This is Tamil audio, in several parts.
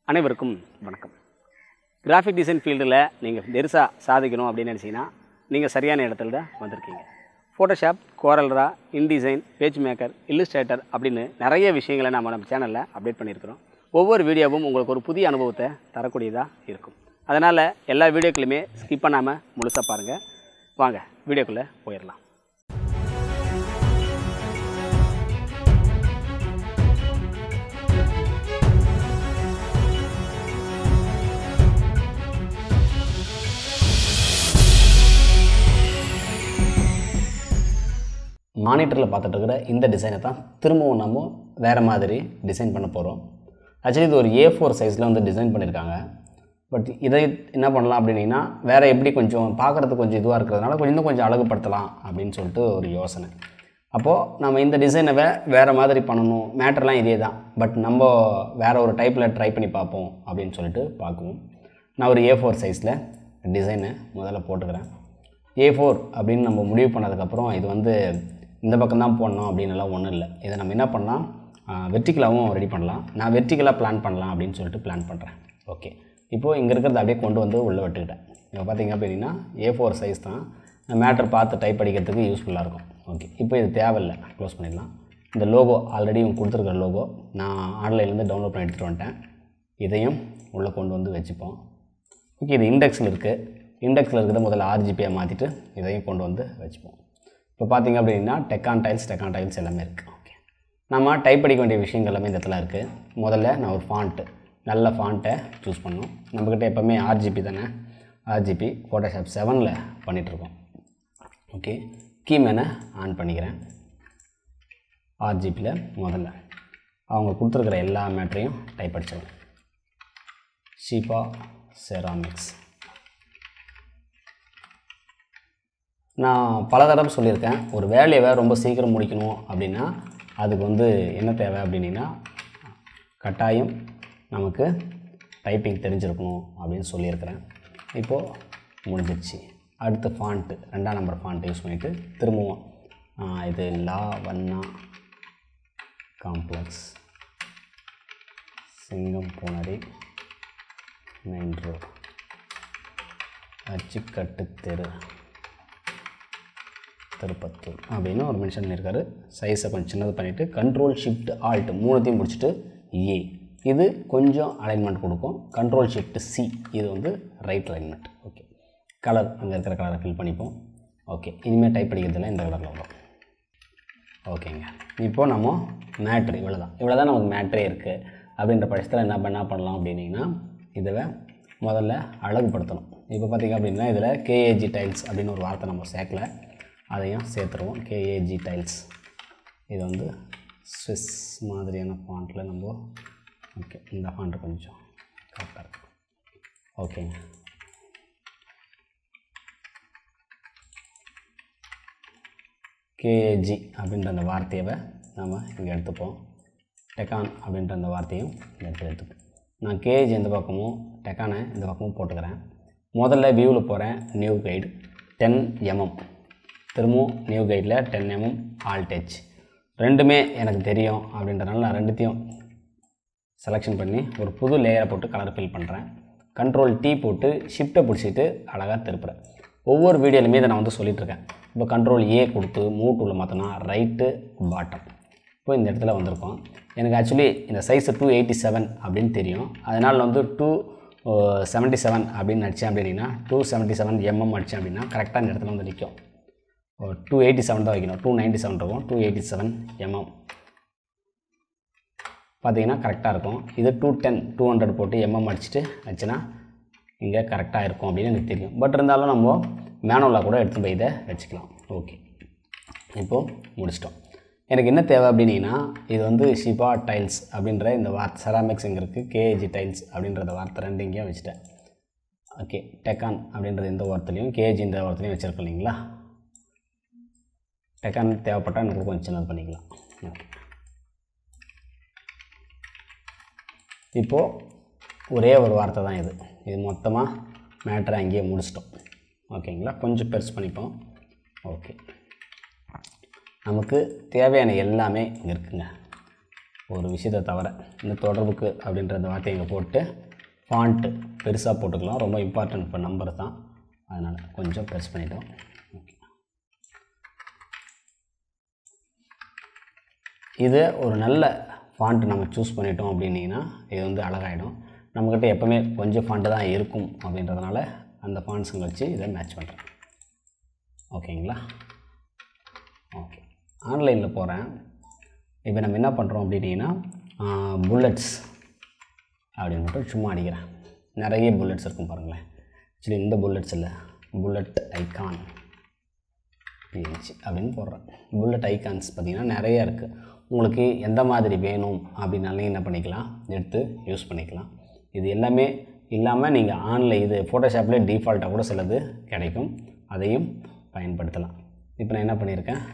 அனைவருக்கும் வணக்கம் கிராஃபிக் டிசைன் ஃபீல்டில் நீங்கள் பெருசாக சாதிக்கணும் அப்படின்னு நினச்சிங்கன்னா நீங்கள் சரியான இடத்துல தான் வந்திருக்கீங்க Photoshop CorelDRAW InDesign PageMaker Illustrator அப்படின்னு நிறைய விஷயங்களை நம்ம நம்ம சேனலில் அப்டேட் பண்ணியிருக்கிறோம் ஒவ்வொரு வீடியோவும் உங்களுக்கு ஒரு புதிய அனுபவத்தை தரக்கூடியதாக இருக்கும் அதனால் எல்லா வீடியோக்களுமே ஸ்கிப் பண்ணாமல் முழுசாக பாருங்கள் வாங்க வீடியோக்குள்ளே போயிடலாம் மானிட்டரில் பார்த்துட்டு இருக்கிற இந்த டிசைனை தான் திரும்பவும் நம்ம வேறு மாதிரி டிசைன் பண்ண போகிறோம் ஆக்சுவலி இது ஒரு ஏ ஃபோர் சைஸில் வந்து டிசைன் பண்ணியிருக்காங்க பட் இதை என்ன பண்ணலாம் அப்படின்னா வேறு எப்படி கொஞ்சம் பார்க்குறதுக்கு கொஞ்சம் இதுவாக இருக்கிறதுனால கொஞ்சம் இன்னும் கொஞ்சம் அழகுபடுத்தலாம் அப்படின்னு சொல்லிட்டு ஒரு யோசனை அப்போது நம்ம இந்த டிசைனை வே வேறு மாதிரி பண்ணணும் மேட்டர்லாம் இதே தான் பட் நம்ம வேறு ஒரு டைப்பில் ட்ரை பண்ணி பார்ப்போம் அப்படின்னு சொல்லிட்டு பார்க்குவோம் நான் ஒரு ஏ ஃபோர் சைஸில் டிசைனை முதல்ல போட்டுக்கிறேன் ஏ ஃபோர் அப்படின்னு நம்ம முடிவு பண்ணதுக்கப்புறம் இது வந்து இந்த பக்கம் தான் போடணும் அப்படின்னு எல்லாம் ஒன்றும் இல்லை இதை நம்ம என்ன பண்ணலாம் வெர்டிக்கலாகவும் ரெடி பண்ணலாம் நான் வெர்டிக்கலாக பிளான் பண்ணலாம் அப்படின்னு சொல்லிட்டு பிளான் பண்ணுறேன் ஓகே இப்போது இங்கே இருக்கிறத அப்படியே கொண்டு வந்து உள்ளே விட்டுக்கிட்டேன் இப்போ பார்த்தீங்க அப்படின்னா ஏ ஃபோர் சைஸ் தான் மேட்டர் பார்த்து டைப் அடிக்கிறதுக்கு யூஸ்ஃபுல்லாக இருக்கும் ஓகே இப்போ இது தேவையில்லை க்ளோஸ் பண்ணிடலாம் இந்த லோகோ ஆல்ரெடி இவங்க கொடுத்துருக்குற லோகோ நான் ஆன்லைன்லேருந்து டவுன்லோட் பண்ணி எடுத்துகிட்டு வந்துட்டேன் இதையும் உள்ளே கொண்டு வந்து வச்சுப்போம் ஓகே இது இண்டெக்ஸில் இருக்குது இண்டெக்ஸில் இருக்கிறத முதல்ல ஆர்ஜிபியாக மாற்றிட்டு இதையும் கொண்டு வந்து வச்சுப்போம் இப்போ பார்த்தீங்க அப்படின்னா டெக்கான் டைல்ஸ் டெக்கான் டைல்ஸ் எல்லாமே இருக்குது ஓகே நம்ம டைப் படிக்க வேண்டிய விஷயங்கள் எல்லாமே இந்த இடத்துல இருக்குது முதல்ல நான் ஒரு ஃபாண்ட்டு நல்ல ஃபாண்ட்டை சூஸ் பண்ணணும் நம்மக்கிட்ட எப்போவுமே ஆர்ஜிபி தானே ஆர்ஜிபி ஃபோட்டோஷாப் செவனில் பண்ணிகிட்ருக்கோம் ஓகே கீமேனை ஆன் பண்ணிக்கிறேன் ஆர்ஜிபியில் முதல்ல அவங்க கொடுத்துருக்குற எல்லா மேட்ரையும் டைப் அடிச்சிடலாம் ஷீபா செராமிக்ஸ் நான் பல தடவை சொல்லியிருக்கேன் ஒரு வேலையை ரொம்ப சீக்கிரம் முடிக்கணும் அப்படின்னா அதுக்கு வந்து என்ன தேவை அப்படின்னா கட்டாயம் நமக்கு டைப்பிங் தெரிஞ்சிருக்கணும் அப்படின்னு சொல்லியிருக்கிறேன் இப்போது முடிஞ்சிருச்சு அடுத்து ஃபாண்ட்டு ரெண்டாம் நம்பர் ஃபாண்ட் யூஸ் பண்ணிவிட்டு திரும்பவும் ஆ, இது லா வண்ணா காம்ப்ளெக்ஸ் சிங்கம் பூனரி மெயின் ரோடு அச்சுக்கட்டு தெரு திருப்பத்தூர் அப்படின்னு ஒரு மென்ஷன் பண்ணியிருக்காரு சைஸை கொஞ்சம் சின்னது பண்ணிவிட்டு கண்ட்ரோல் ஷிஃப்ட் ஆல்ட் மூணுத்தையும் முடிச்சுட்டு ஏ இது கொஞ்சம் அலைன்மெண்ட் கொடுக்கும் கண்ட்ரோல் ஷிஃப்ட் சி இது வந்து ரைட் அலைன்மெண்ட் ஓகே கலர் அங்கே இருக்கிற கலரை ஃபில் பண்ணிப்போம் ஓகே இனிமேல் டைப் படிக்கிறதுல இந்த கலரில் வரும் ஓகேங்க இப்போ நம்ம மேட்ரு இவ்வளோ தான் இவ்வளோ தான் நமக்கு மேட்ரே இருக்குது அப்படின்ற பட்சத்தில் என்ன என்ன பண்ணலாம் அப்படின்னீங்கன்னா இதில் முதல்ல அழகுபடுத்தணும் இப்போ பார்த்திங்க அப்படின்னா இதில் கேஏஜி டைல்ஸ் அப்படின்னு ஒரு வார்த்தை நம்ம சேர்க்கல அதையும் சேர்த்துருவோம் கேஏஜி டைல்ஸ் இது வந்து ஸ்விஸ் மாதிரியான ஃபாண்ட்டில் நம்ம ஓகே இந்த ஃபாண்ட் கொஞ்சம் கரெக்டாக இருக்கும் ஓகேங்க கேஏஜி அப்படின்ற அந்த வார்த்தையை நம்ம இங்கே எடுத்துப்போம் டெக்கான் அப்படின்ற அந்த வார்த்தையும் இந்த இடத்துல எடுத்துப்போம் நான் கேஏஜி இந்த பக்கமும் டெக்கானை இந்த பக்கமும் போட்டுக்கிறேன் முதல்ல வியூவில் போகிறேன் நியூ கைடு டென் எம்எம் திரும்பவும் நியூ கைடில் டென் எம்எம் ஆல் டச் ரெண்டுமே எனக்கு தெரியும் அப்படின்றனால நான் ரெண்டுத்தையும் செலெக்ஷன் பண்ணி ஒரு புது லேயரை போட்டு கலர் ஃபில் பண்ணுறேன் கண்ட்ரோல் டீ போட்டு ஷிஃப்ட்டை பிடிச்சிட்டு அழகாக திருப்புறேன் ஒவ்வொரு வீடியோலையுமே இதை நான் வந்து சொல்லிட்டு இருக்கேன் இப்போ கண்ட்ரோல் ஏ கொடுத்து மூவ் டூவில் மாற்றினா ரைட்டு பாட்டம் இப்போ இந்த இடத்துல வந்திருக்கோம் எனக்கு ஆக்சுவலி இந்த சைஸு டூ எயிட்டி செவன் அப்படின்னு தெரியும் அதனால் வந்து டூ செவன்ட்டி செவன் அப்படின்னு அடித்தேன் அப்படின்னா டூ செவன்ட்டி செவன் எம்எம் அடித்தேன் அப்படின்னா கரெக்டாக இந்த இடத்துல வந்து நிற்கும் டூ எயிட்டி செவன் தான் வைக்கணும் டூ நைன்ட்டி செவன் இருக்கும் டூ எயிட்டி செவன் எம்எம் பார்த்தீங்கன்னா கரெக்டாக இருக்கும் இது டூ டென் டூ ஹண்ட்ரட் போட்டு எம்எம் அடிச்சுட்டு வச்சுன்னா இங்கே கரெக்டாக இருக்கும் அப்படின்னு எனக்கு தெரியும் பட் இருந்தாலும் நம்ம மேனுவலாக கூட எடுத்து போய் இதை வச்சுக்கலாம் ஓகே இப்போது முடிச்சிட்டோம் எனக்கு என்ன தேவை அப்படின்னீங்கன்னா இது வந்து ஷிபா டைல்ஸ் அப்படின்ற இந்த வார்த்தை செராமிக்ஸ் இங்கே இருக்குது கேஏஜி டைல்ஸ் அப்படின்றத வார்த்தை ரெண்டு இங்கேயும் வச்சுட்டேன் ஓகே டெக்கான் அப்படின்றது இந்த வார்த்தைலையும் கேஏஜி இந்த வார்த்தைலையும் வச்சுருக்கோம் இல்லைங்களா டெக்கான் தேவைப்பட்டால் எனக்கு கொஞ்சம் சின்னது பண்ணிக்கலாம் ஓகே இப்போது ஒரே ஒரு வார்த்தை தான் இது இது மொத்தமாக மேட்டரை அங்கேயே முடிச்சிட்டோம் ஓகேங்களா கொஞ்சம் பெருசு பண்ணிப்போம் ஓகே நமக்கு தேவையான எல்லாமே இங்கே இருக்குங்க ஒரு விஷயத்தை தவிர இந்த தொடர்புக்கு அப்படின்ற அந்த வார்த்தையை இங்கே போட்டு ஃபாண்ட்டு பெருசாக போட்டுக்கலாம் ரொம்ப இம்பார்ட்டன்ட் இப்போ நம்பர் தான் அதனால் கொஞ்சம் ப்ரெஸ் பண்ணிட்டோம் ஓகே இது ஒரு நல்ல ஃபாண்ட் நம்ம சூஸ் பண்ணிட்டோம் அப்படின்னீங்கன்னா இது வந்து அழகாயிடும் நம்மக்கிட்ட எப்போவுமே கொஞ்சம் ஃபாண்ட்டு தான் இருக்கும் அப்படின்றதுனால அந்த ஃபாண்ட்ஸுங்க வச்சு இதை மேட்ச் பண்ணுறேன் ஓகேங்களா ஓகே ஆன்லைனில் போகிறேன் இப்போ நம்ம என்ன பண்ணுறோம் அப்படின்னீங்கன்னா புல்லட்ஸ் அப்படின்னு மட்டும் சும்மா அடிக்கிறேன் நிறைய புல்லட்ஸ் இருக்கும் பாருங்களேன் ஆக்சுவலி இந்த புல்லட்ஸ் இல்லை புல்லட் ஐகான் பிஹெச் அப்படின்னு போடுறேன் புல்லட் ஐகான்ஸ் பார்த்திங்கன்னா நிறைய இருக்குது உங்களுக்கு எந்த மாதிரி வேணும் அப்படின்னாலும் என்ன பண்ணிக்கலாம் எடுத்து யூஸ் பண்ணிக்கலாம் இது எல்லாமே இல்லாமல் நீங்கள் ஆன்லைன் இது ஃபோட்டோஷாப்லேயே டிஃபால்ட்டாக கூட சிலது கிடைக்கும் அதையும் பயன்படுத்தலாம் இப்போ நான் என்ன பண்ணியிருக்கேன்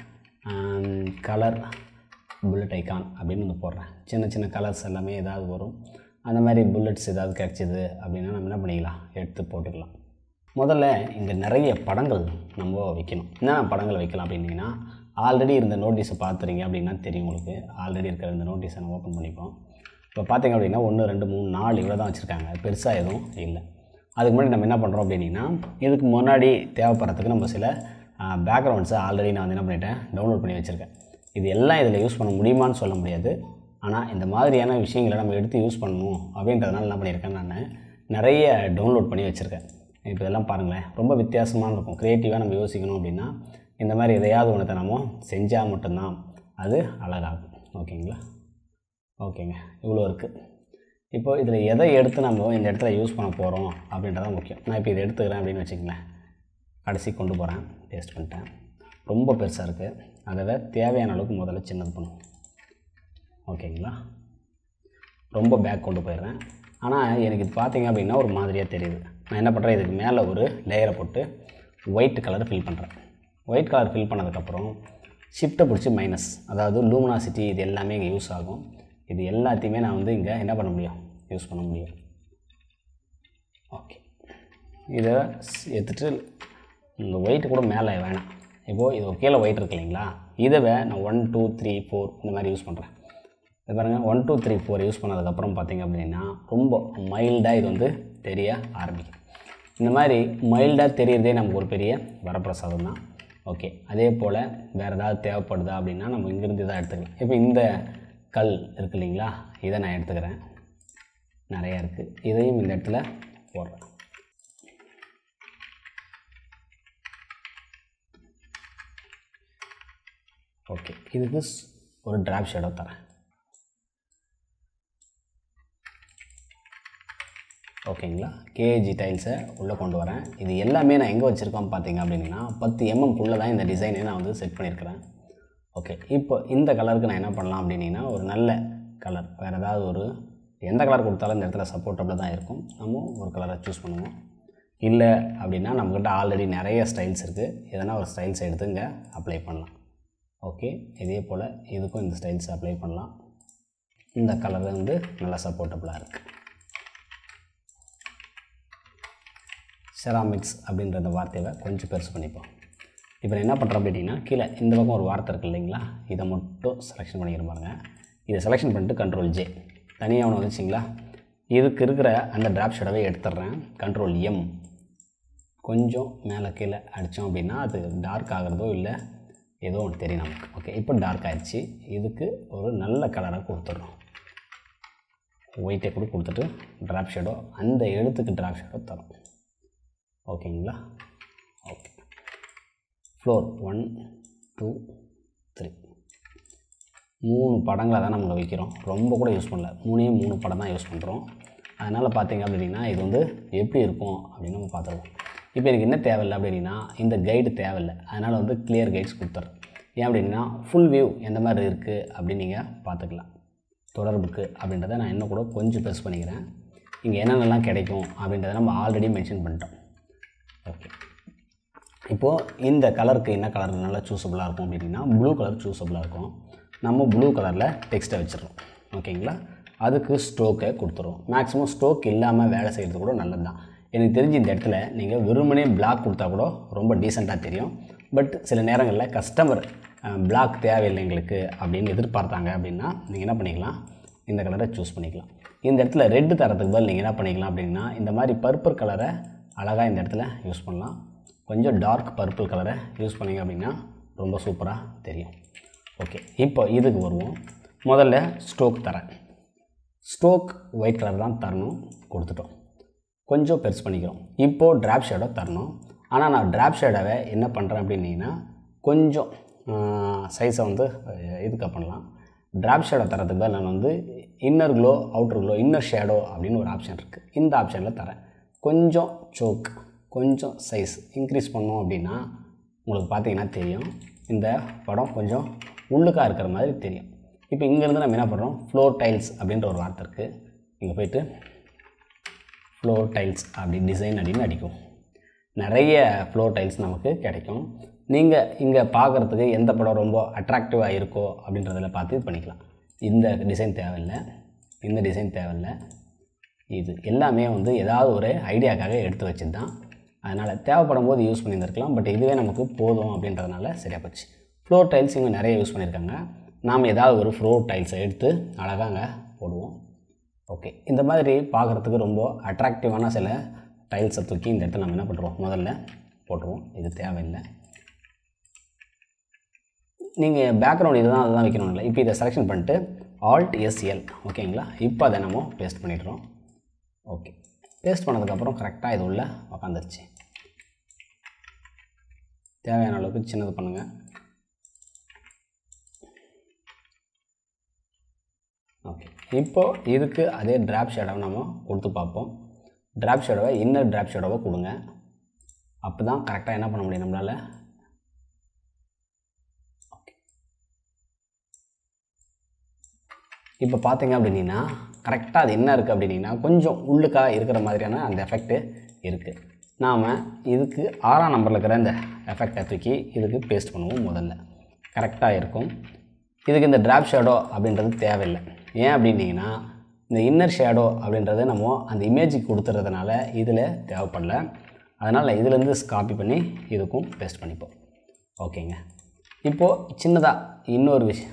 கலர் புல்லட் ஐகான் அப்படின்னு வந்து போடுறேன் சின்ன சின்ன கலர்ஸ் எல்லாமே ஏதாவது வரும் அந்த மாதிரி புல்லட்ஸ் ஏதாவது கிடச்சிது அப்படின்னா நம்ம என்ன பண்ணிக்கலாம் எடுத்து போட்டுக்கலாம் முதல்ல இங்கே நிறைய படங்கள் நம்ம வைக்கணும் என்னென்ன படங்கள் வைக்கலாம் அப்படின்னீங்கன்னா ஆல்ரெடி இருந்த நோட்டீஸை பார்த்துறீங்க அப்படின்னா தெரியும் உங்களுக்கு ஆல்ரெடி இருக்கிற இந்த நோட்டீஸை நம்ம ஓப்பன் பண்ணிப்போம் இப்போ பார்த்தீங்க அப்படின்னா ஒன்று ரெண்டு மூணு நாலு இவ்வளோ தான் வச்சுருக்காங்க பெருசாக எதுவும் இல்லை அதுக்கு முன்னாடி நம்ம என்ன பண்ணுறோம் அப்படின்னா இதுக்கு முன்னாடி தேவைப்படுறதுக்கு நம்ம சில பேக்ரவுண்ட்ஸை ஆல்ரெடி நான் வந்து என்ன பண்ணிட்டேன் டவுன்லோட் பண்ணி வச்சுருக்கேன் இது எல்லாம் இதில் யூஸ் பண்ண முடியுமான்னு சொல்ல முடியாது ஆனால் இந்த மாதிரியான விஷயங்களை நம்ம எடுத்து யூஸ் பண்ணணும் அப்படின்றதுனால என்ன பண்ணியிருக்கேன் நான் நிறைய டவுன்லோட் பண்ணி வச்சுருக்கேன் இப்போ இதெல்லாம் பாருங்களேன் ரொம்ப வித்தியாசமாக இருக்கும் க்ரியேட்டிவாக நம்ம யோசிக்கணும் அப்படின்னா இந்த மாதிரி எதையாவது ஒன்றத்தை நம்ம செஞ்சால் மட்டும்தான் அது அழகாகும் ஓகேங்களா ஓகேங்க இவ்வளோ இருக்குது இப்போ இதில் எதை எடுத்து நம்ம இந்த இடத்துல யூஸ் பண்ண போகிறோம் அப்படின்றதான் முக்கியம் நான் இப்போ இதை எடுத்துக்கிறேன் அப்படின்னு வச்சுக்கங்களேன் கடைசி கொண்டு போகிறேன் டேஸ்ட் பண்ணிட்டேன் ரொம்ப பெருசாக இருக்குது அதை தேவையான அளவுக்கு முதல்ல சின்னது பண்ணும் ஓகேங்களா ரொம்ப பேக் கொண்டு போயிடுறேன் ஆனால் எனக்கு இது பார்த்தீங்க அப்படின்னா ஒரு மாதிரியாக தெரியுது நான் என்ன பண்ணுறேன் இதுக்கு மேலே ஒரு லேயரை போட்டு ஒயிட் கலர் ஃபில் பண்ணுறேன் ஒயிட் கலர் ஃபில் பண்ணதுக்கப்புறம் ஷிஃப்ட்டை பிடிச்சி மைனஸ் அதாவது லூமினாசிட்டி இது எல்லாமே இங்கே யூஸ் ஆகும் இது எல்லாத்தையுமே நான் வந்து இங்கே என்ன பண்ண முடியும் யூஸ் பண்ண முடியும் ஓகே இதை எடுத்துகிட்டு இந்த ஒயிட் கூட மேலே வேணாம் இப்போது இது கீழே ஒயிட் இருக்கு இல்லைங்களா இதை நான் ஒன் டூ த்ரீ ஃபோர் இந்த மாதிரி யூஸ் பண்ணுறேன் இது பாருங்கள் one two three four use பண்ணதுக்கப்புறம் பார்த்தீங்க அப்படின்னா ரொம்ப மைல்டாக இது வந்து தெரிய ஆரம்பிக்கும் இந்த மாதிரி மைல்டாக தெரியறதே நமக்கு ஒரு பெரிய வரப்பிரசாதம் தான் ஓகே அதே போல் வேறு ஏதாவது தேவைப்படுதா அப்படின்னா நம்ம இங்கேருந்து இதாக எடுத்துக்கலாம் இப்போ இந்த கல் இருக்கு இல்லைங்களா இதை நான் எடுத்துக்கிறேன் நிறையா இருக்குது இதையும் இந்த இடத்துல போடுறேன் ஓகே இதுக்கு ஸ்- ஒரு டிராப் ஷேடோ தரேன் ஓகேங்களா கேஜி டைல்ஸை உள்ளே கொண்டு வரேன் இது எல்லாமே நான் எங்கே வச்சுருக்கோம் பார்த்தீங்க அப்படின்னா பத்து எம்எம்குள்ளே தான் இந்த டிசைனை நான் வந்து செட் பண்ணியிருக்கிறேன் ஓகே இப்போ இந்த கலருக்கு நான் என்ன பண்ணலாம் அப்படின்னா ஒரு நல்ல கலர் வேறு ஏதாவது ஒரு எந்த கலர் கொடுத்தாலும் இந்த இடத்துல சப்போர்ட்டபிளாக தான் இருக்கும் நம்ம ஒரு கலரை சூஸ் பண்ணுவோம் இல்லை அப்படின்னா நம்மக்கிட்ட ஆல்ரெடி நிறைய ஸ்டைல்ஸ் இருக்குது எதனா ஒரு ஸ்டைல்ஸ் எடுத்து இங்கே அப்ளை பண்ணலாம் ஓகே இதே போல் இதுக்கும் இந்த ஸ்டைல்ஸ் அப்ளை பண்ணலாம் இந்த கலர் வந்து நல்லா சப்போர்ட்டபுளாக இருக்குது செராமிக்ஸ் அப்படின்ற அந்த வார்த்தையை கொஞ்சம் பெருசு பண்ணிப்போம் இப்போ நான் என்ன பண்ணுறேன் அப்படின்னா கீழே இந்த பக்கம் ஒரு வார்த்தை இருக்குது இல்லைங்களா இதை மட்டும் செலெக்ஷன் பண்ணிக்கிற பாருங்க இதை செலெக்ஷன் பண்ணிட்டு கண்ட்ரோல் ஜே தனியாக ஒன்று வந்துச்சிங்களா இதுக்கு இருக்கிற அந்த ட்ராப் ஷேடோவை எடுத்துடுறேன் கண்ட்ரோல் எம் கொஞ்சம் மேலே கீழே அடித்தோம் அப்படின்னா அது டார்க் ஆகிறதோ இல்லை ஏதோ ஒன்று தெரியும் நமக்கு ஓகே இப்போ டார்க் ஆயிடுச்சு இதுக்கு ஒரு நல்ல கலரை கொடுத்துட்றோம் ஒயிட்டை கூட கொடுத்துட்டு ட்ராப் ஷேடோ அந்த எழுத்துக்கு ட்ராப் ஷேடோ தரோம் ஓகேங்களா okay floor one two three மூணு படங்களை தான் நம்ம வைக்கிறோம் ரொம்ப கூட யூஸ் பண்ணல மூணே மூணு படம் தான் யூஸ் பண்ணுறோம் அதனால் பார்த்தீங்க அப்படின்னா இது வந்து எப்படி இருக்கும் அப்படின்னு நம்ம பார்த்துருவோம் இப்போ எனக்கு என்ன தேவையில்லை அப்படின்னா இந்த கைடு தேவையில்லை அதனால் வந்து கிளியர் கைட்ஸ் கொடுத்துட்றேன் ஏன் அப்படின்னா ஃபுல் வியூ எந்த மாதிரி இருக்குது அப்படின்னு நீங்கள் பார்த்துக்கலாம் தொடர்புக்கு அப்படின்றத நான் இன்னும் கூட கொஞ்சம் ப்ரெஸ் பண்ணிக்கிறேன் இங்கே என்னென்னலாம் கிடைக்கும் அப்படின்றத நம்ம ஆல்ரெடி மென்ஷன் பண்ணிட்டோம் ஓகே இப்போது இந்த கலருக்கு என்ன கலர் நல்லா சூஸபுளாக இருக்கும் அப்படின்னா ப்ளூ கலர் சூஸபுளாக இருக்கும் நம்ம ப்ளூ கலரில் டெக்ஸ்ட்டை வச்சிடறோம் ஓகேங்களா அதுக்கு ஸ்ட்ரோக்கை கொடுத்துருவோம் மேக்ஸிமம் ஸ்ட்ரோக் இல்லாமல் வேலை செய்கிறது கூட நல்லது தான் எனக்கு தெரிஞ்சு இந்த இடத்துல நீங்கள் வெறுமனே பிளாக் கொடுத்தா கூட ரொம்ப டீசெண்டாக தெரியும் பட் சில நேரங்களில் கஸ்டமர் பிளாக் தேவையில்லை எங்களுக்கு அப்படின்னு எதிர்பார்த்தாங்க அப்படின்னா நீங்கள் என்ன பண்ணிக்கலாம் இந்த கலரை சூஸ் பண்ணிக்கலாம் இந்த இடத்துல ரெட்டு தரத்துக்கு பதில் நீங்கள் என்ன பண்ணிக்கலாம் அப்படின்னா இந்த மாதிரி பர்பிள் கலரை அழகாக இந்த இடத்துல யூஸ் பண்ணலாம் கொஞ்சம் டார்க் பர்பிள் கலரை யூஸ் பண்ணிங்க அப்படின்னா ரொம்ப சூப்பராக தெரியும் ஓகே இப்போ இதுக்கு வருவோம் முதல்ல ஸ்ட்ரோக் தரேன் ஸ்ட்ரோக் ஒயிட் கலர் தான் தரணும் கொடுத்துட்டோம் கொஞ்சம் பெருசு பண்ணிக்கிறோம் இப்போது ட்ராப் ஷேடோ தரணும் ஆனால் நான் ட்ராப் ஷேடோவை என்ன பண்ணுறேன் அப்படின்னீங்கன்னா கொஞ்சம் சைஸை வந்து அஹ், இதுக்கு பண்ணலாம் ட்ராப் ஷேடோ தரதுக்கு பதில் நான் வந்து inner glow outer glow inner shadow அப்படின்னு ஒரு ஆப்ஷன் இருக்குது இந்த ஆப்ஷனில் தரேன் கொஞ்சம் சோக் கொஞ்சம் சைஸ் இன்க்ரீஸ் பண்ணோம் அப்படின்னா உங்களுக்கு பார்த்தீங்கன்னா தெரியும் இந்த படம் கொஞ்சம் உள்ளுக்காக இருக்கிற மாதிரி தெரியும் இப்போ இங்கேருந்து நம்ம என்ன பண்ணுறோம் ஃப்ளோர் டைல்ஸ் அப்படின்ற ஒரு வார்த்தை இருக்குது இங்கே போயிட்டு ஃப்ளோர் டைல்ஸ் அப்படி டிசைன் அப்படின்னு அடிக்கும் நிறைய ஃப்ளோர் டைல்ஸ் நமக்கு கிடைக்கும் நீங்கள் இங்கே பார்க்குறதுக்கு எந்த படம் ரொம்ப அட்ராக்டிவாக இருக்கோ அப்படின்றதில் பார்த்து இது பண்ணிக்கலாம் இந்த டிசைன் தேவையில்லை இந்த டிசைன் தேவையில்லை இது எல்லாமே வந்து ஏதாவது ஒரு ஐடியாக்காக எடுத்து வச்சது தான் அதனால் தேவைப்படும் போது யூஸ் பண்ணியிருந்திருக்கலாம் பட் இதுவே நமக்கு போதும் அப்படின்றதுனால சரியாக போச்சு ஃப்ளோர் டைல்ஸ் இவங்க நிறைய யூஸ் பண்ணியிருக்காங்க நாம் ஏதாவது ஒரு ஃப்ளோர் டைல்ஸை எடுத்து அழகாங்க போடுவோம் ஓகே இந்த மாதிரி பார்க்குறதுக்கு ரொம்ப அட்ராக்டிவான சில டைல்ஸை தூக்கி இந்த இடத்துல நம்ம என்ன பண்ணுறோம் முதல்ல போட்டுருவோம் இது தேவையில்லை நீங்கள் பேக்ரவுண்ட் இதுதான் அதுதான் வைக்கணும் இல்லை இப்போ இதை செலெக்ஷன் பண்ணிட்டு ஆல்ட் எஸ்எல் ஓகேங்களா இப்போ அதை நம்ம பேஸ்ட் பண்ணிடுறோம் ஓகே பேஸ்ட் பண்ணதுக்கப்புறம் கரெக்டாக இது உள்ள உக்காந்துருச்சு தேவையான அளவுக்கு சின்னது பண்ணுங்கள் ஓகே இப்போ இதுக்கு அதே ட்ராப் ஷேடோவை நம்ம கொடுத்து பார்ப்போம் ட்ராப் ஷேடோவை இன்னர் ட்ராப் ஷேடோவை கொடுங்க அப்போ தான் கரெக்டாக என்ன பண்ண முடியும் நம்மளால் ஓகே இப்போ பார்த்தீங்க அப்படின்னா கரெக்டாக அது என்ன இருக்குது அப்படின்னா கொஞ்சம் உள்ளுக்காக இருக்கிற மாதிரியான அந்த எஃபெக்ட்டு இருக்குது நாம் இதுக்கு ஆறாம் நம்பரில் இருக்கிற இந்த எஃபெக்டை தூக்கி இதுக்கு பேஸ்ட் பண்ணுவோம் முதல்ல கரெக்டாக இருக்கும் இதுக்கு இந்த ட்ராப் ஷேடோ அப்படின்றது தேவையில்லை ஏன் அப்படின்னீங்கன்னா இந்த இன்னர் ஷேடோ அப்படின்றது நம்ம அந்த இமேஜுக்கு கொடுத்துறதுனால இதில் தேவைப்படல அதனால் இதுலேருந்து காப்பி பண்ணி இதுக்கும் பேஸ்ட் பண்ணிப்போம் ஓகேங்க இப்போது சின்னதாக இன்னொரு விஷயம்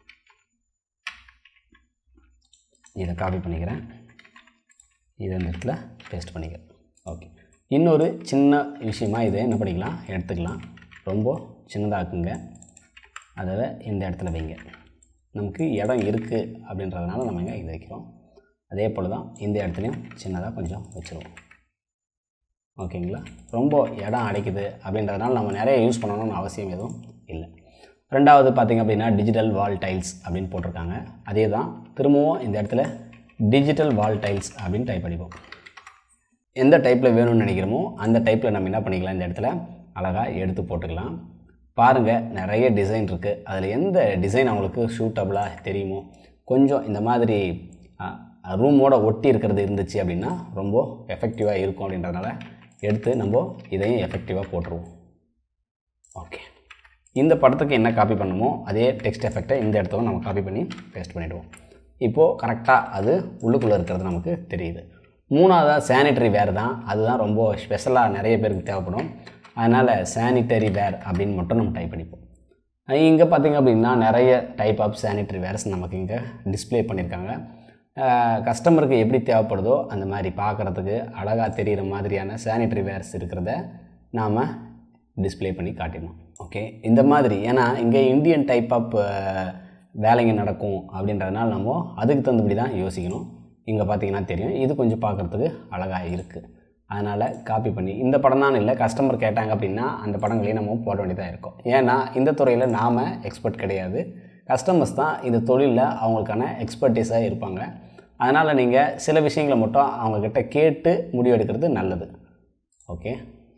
இதை காப்பி பண்ணிக்கிறேன் இதை இந்த இடத்துல பேஸ்ட் பண்ணிக்கிறேன் ஓகே இன்னொரு சின்ன விஷயமா இதை என்ன பண்ணிக்கலாம் எடுத்துக்கலாம் ரொம்ப சின்னதாக்குங்க அதை இந்த இடத்துல வைங்க நமக்கு இடம் இருக்குது அப்படின்றதுனால நம்ம இங்கே இதை வைக்கிறோம் அதே போல் தான் இந்த இடத்துலையும் சின்னதாக கொஞ்சம் வச்சுருவோம் ஓகேங்களா ரொம்ப இடம் அடைக்குது அப்படின்றதுனால நம்ம நிறைய யூஸ் பண்ணணும்னு அவசியம் எதுவும் இல்லை ரெண்டாவது பார்த்திங்க அப்படின்னா டிஜிட்டல் வால் டைல்ஸ் அப்படின்னு போட்டிருக்காங்க அதே தான் திரும்பவும் இந்த இடத்துல டிஜிட்டல் வால் டைல்ஸ் அப்படின்னு டைப் பண்ணிப்போம் எந்த டைப்பில் வேணும்னு நினைக்கிறோமோ அந்த டைப்பில் நம்ம என்ன பண்ணிக்கலாம் இந்த இடத்துல அழகாக எடுத்து போட்டுக்கலாம் பாருங்கள் நிறைய டிசைன் இருக்குது அதில் எந்த டிசைன் அவங்களுக்கு சூட்டபுளாக தெரியுமோ கொஞ்சம் இந்த மாதிரி ரூமோட ஒட்டி இருக்கிறது இருந்துச்சு அப்படின்னா ரொம்ப எஃபெக்டிவாக இருக்கும் அப்படின்றதுனால எடுத்து நம்ம இதையும் எஃபெக்டிவாக போட்டுருவோம் ஓகே இந்த படத்துக்கு என்ன காப்பி பண்ணுமோ அதே டெக்ஸ்ட் எஃபெக்டை இந்த இடத்துக்கும் நம்ம காப்பி பண்ணி பேஸ்ட் பண்ணிவிடுவோம் இப்போது கரெக்டாக அது உள்ளுக்குள்ளே இருக்கிறது நமக்கு தெரியுது மூணாவதாக சானிட்டரி வேர் தான் அதுதான் ரொம்ப ஸ்பெஷலாக நிறைய பேருக்கு தேவைப்படும் அதனால் சானிட்டரி வேர் அப்படின்னு மட்டும் நம்ம டைப் பண்ணிப்போம் இங்கே பார்த்திங்க அப்படின்னா நிறைய டைப் ஆஃப் சானிட்டரி வேர்ஸ் நமக்கு இங்கே டிஸ்ப்ளே பண்ணியிருக்காங்க கஸ்டமருக்கு எப்படி தேவைப்படுதோ அந்த மாதிரி பார்க்குறதுக்கு அழகாக தெரிகிற மாதிரியான சானிட்டரி வேர்ஸ் இருக்கிறத நாம் டிஸ்ப்ளே பண்ணி காட்டிடணும் ஓகே இந்த மாதிரி ஏன்னா இங்கே இந்தியன் டைப் ஆஃப் வேலைங்க நடக்கும் அப்படின்றதுனால நம்ம அதுக்கு தகுந்தபடி தான் யோசிக்கணும் இங்கே பார்த்தீங்கன்னா தெரியும் இது கொஞ்சம் பார்க்குறதுக்கு அழகாக இருக்குது அதனால் காப்பி பண்ணி இந்த படம் தான் இல்லை கஸ்டமர் கேட்டாங்க அப்படின்னா அந்த படங்களையும் நம்ம போட வேண்டியதாக இருக்கும் ஏன்னா இந்த துறையில் நாம் எக்ஸ்பர்ட் கிடையாது கஸ்டமர்ஸ் தான் இந்த தொழிலில் அவங்களுக்கான எக்ஸ்பர்டீஸாக இருப்பாங்க அதனால் நீங்கள் சில விஷயங்களை மட்டும் அவங்கக்கிட்ட கேட்டு முடிவெடுக்கிறது நல்லது ஓகே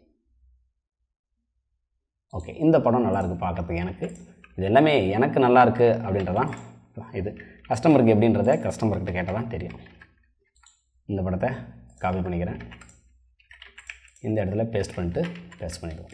ஓகே இந்த படம் நல்லாயிருக்கு பார்க்குறதுக்கு எனக்கு இது எல்லாமே எனக்கு நல்லா இருக்குது அப்படின்றதான் இது கஸ்டமருக்கு எப்படின்றத கஸ்டமர்கிட்ட கேட்டால் தான் தெரியும் இந்த படத்தை காப்பி பண்ணிக்கிறேன் இந்த இடத்துல பேஸ்ட் பண்ணிட்டு பேஸ்ட் பண்ணிடுவோம்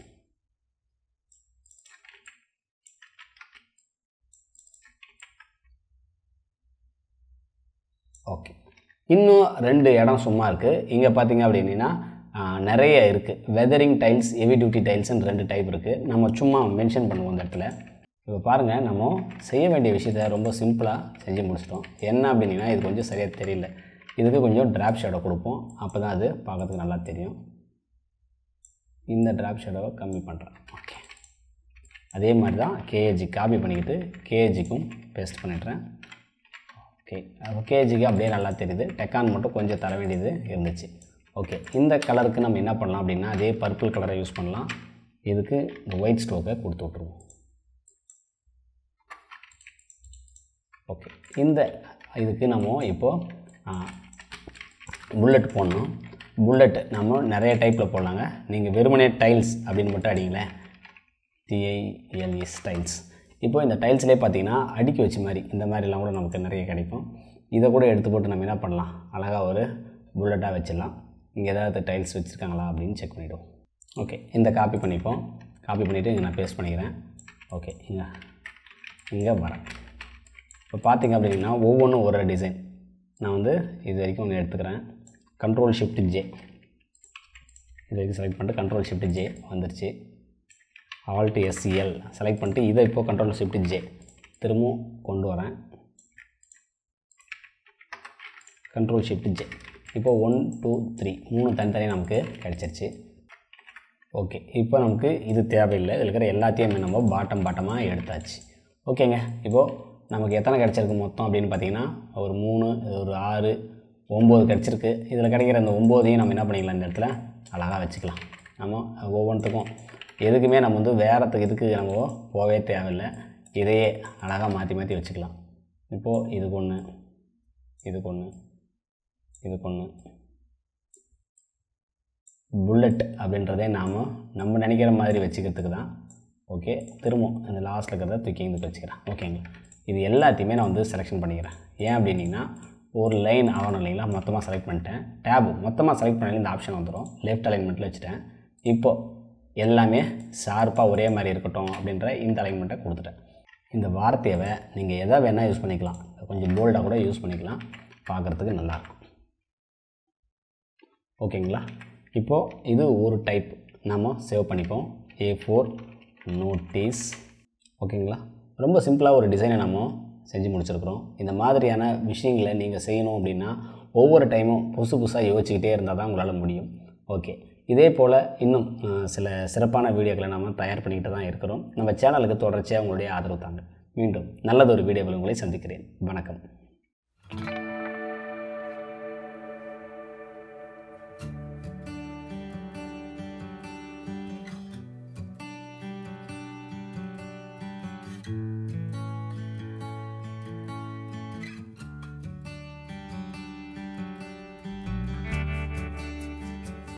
ஓகே இன்னும் ரெண்டு இடம் சும்மா இருக்குது இங்கே பார்த்தீங்க அப்படின்னா நிறைய இருக்குது வெதரிங் டைல்ஸ் ஹெவி டியூட்டி டைல்ஸ்னு ரெண்டு டைப் இருக்குது நம்ம சும்மா மென்ஷன் பண்ணுவோம் இந்த இடத்துல இப்போ பாருங்கள் நம்ம செய்ய வேண்டிய விஷயத்த ரொம்ப சிம்பிளாக செஞ்சு முடிச்சிட்டோம் என்ன அப்படின்னா இது கொஞ்சம் சரியாக தெரியல இதுக்கு கொஞ்சம் ட்ராப் ஷேடோ கொடுப்போம் அப்போ தான் அது பார்க்கறதுக்கு நல்லா தெரியும் இந்த ட்ராப் ஷேடோவை கம்மி பண்ணுறேன் ஓகே அதே மாதிரி தான் கேஏஜி காப்பி பண்ணிக்கிட்டு கேஏஜிக்கும் பேஸ்ட் பண்ணிடுறேன் ஓகே அப்போ கேஜிக்கு அப்படியே நல்லா தெரியுது டெக்கான் மட்டும் கொஞ்சம் தர வேண்டியது இருந்துச்சு ஓகே இந்த கலருக்கு நம்ம என்ன பண்ணலாம் அப்படின்னா அதே பர்பிள் கலரை யூஸ் பண்ணலாம் இதுக்கு இந்த ஒயிட் ஸ்டோக்கை கொடுத்து விட்ருவோம் ஓகே இந்த இதுக்கு நம்ம இப்போது புல்லட் போடணும் புல்லட் நம்ம நிறைய டைப்பில் போடலாங்க நீங்கள் வெறுமனே டைல்ஸ் அப்படின்னு மட்டும் அடிங்களேன் டிஐஎல்இ டைல்ஸ் இப்போ இந்த டைல்ஸ்லேயே பார்த்தீங்கன்னா அடுக்கி வச்ச மாதிரி இந்த மாதிரிலாம் கூட நமக்கு நிறைய கிடைக்கும் இதை கூட எடுத்து போட்டு நம்ம என்ன பண்ணலாம் அழகாக ஒரு புல்லட்டாக வச்சிடலாம் இங்கே ஏதாவது டைல்ஸ் வச்சுருக்காங்களா அப்படின்னு செக் பண்ணிவிடுவோம் ஓகே இந்த காப்பி பண்ணிப்போம் காப்பி பண்ணிவிட்டு இங்கே நான் பேஸ்ட் பண்ணிக்கிறேன் ஓகே இங்கே இங்கே வரேன் இப்போ பார்த்தீங்க அப்படின்னா ஒவ்வொன்றும் ஒரு டிசைன் நான் வந்து இது வரைக்கும் ஒன்று எடுத்துக்கிறேன் கண்ட்ரோல் ஷிஃப்ட் ஜே இது வரைக்கும் செலக்ட் பண்ணிட்டு கண்ட்ரோல் ஷிஃப்ட் ஜே வந்துருச்சு ஆல்ட் எஸ்சிஎல் செலக்ட் பண்ணிட்டு இதை இப்போ கண்ட்ரோல் ஷிஃப்ட் ஜே திரும்பவும் கொண்டு வரேன் கண்ட்ரோல் ஷிஃப்ட் ஜே இப்போ ஒன் டூ த்ரீ மூணு தனித்தனியாக நமக்கு கிடச்சிருச்சு ஓகே இப்போ நமக்கு இது தேவையில்லை இதில் இருக்கிற எல்லாத்தையுமே நம்ம பாட்டம் பாட்டமாக எடுத்தாச்சு ஓகேங்க இப்போது நமக்கு எத்தனை கிடச்சிருக்கு மொத்தம் அப்படின்னு பார்த்தீங்கன்னா ஒரு மூணு ஒரு ஆறு ஒம்பது கிடச்சிருக்கு இதில் கிடைக்கிற அந்த ஒம்போதையும் நம்ம என்ன பண்ணிக்கலாம் இந்த இடத்துல அழகாக வச்சுக்கலாம் நம்ம ஒவ்வொன்றுத்துக்கும் எதுக்குமே நம்ம வந்து வேறத்துக்கு இதுக்கு நம்ம போகவே தேவையில்லை இதையே அழகாக மாற்றி மாற்றி வச்சுக்கலாம் இப்போது இதுக்கு ஒன்று இதுக்கு ஒன்று இதுக்கு ஒன்று புல்லட் அப்படின்றதே நாம் நம்ம நினைக்கிற மாதிரி வச்சுக்கிறதுக்கு தான் ஓகே திரும்பவும் இந்த லாஸ்ட்டில் இருக்கிறத தூக்கி இங்கே வச்சுக்கிறேன் ஓகேங்களா இது எல்லாத்தையுமே நான் வந்து செலெக்ஷன் பண்ணிக்கிறேன் ஏன் அப்படின்னா ஒரு லைன் ஆகணும் இல்லைங்களா மொத்தமாக செலக்ட் பண்ணிட்டேன் டேபு மொத்தமாக செலக்ட் பண்ணி இந்த ஆப்ஷன் வந்துடும் லெஃப்ட் அலைன்மெண்ட்டில் வச்சுட்டேன் இப்போது எல்லாமே ஷார்ப்பாக ஒரே மாதிரி இருக்கட்டும் அப்படின்ற இந்த அலைன்மெண்ட்டை கொடுத்துட்டேன் இந்த வார்த்தையை நீங்கள் எதை வேணால் யூஸ் பண்ணிக்கலாம் கொஞ்சம் போல்டாக கூட யூஸ் பண்ணிக்கலாம் பார்க்குறதுக்கு நல்லாயிருக்கும் ஓகேங்களா இப்போது இது ஒரு டைப் நாம் சேவ் பண்ணிப்போம் ஏ ஃபோர் நோட்டீஸ் ஓகேங்களா ரொம்ப சிம்பிளாக ஒரு டிசைனை நம்ம செஞ்சு முடிச்சிருக்கிறோம் இந்த மாதிரியான விஷயங்களை நீங்கள் செய்யணும் அப்படின்னா ஒவ்வொரு டைமும் புதுசு புதுசாக யோசிச்சுக்கிட்டே இருந்தால் தான் உங்களால் முடியும் ஓகே இதே போல் இன்னும் அஹ், சில சிறப்பான வீடியோக்களை நம்ம தயார் பண்ணிக்கிட்டு தான் இருக்கிறோம் நம்ம சேனலுக்கு தொடர்ச்சியாக உங்களுடைய ஆதரவு தாங்க மீண்டும் நல்லதொரு வீடியோவில் உங்களை சந்திக்கிறேன் வணக்கம்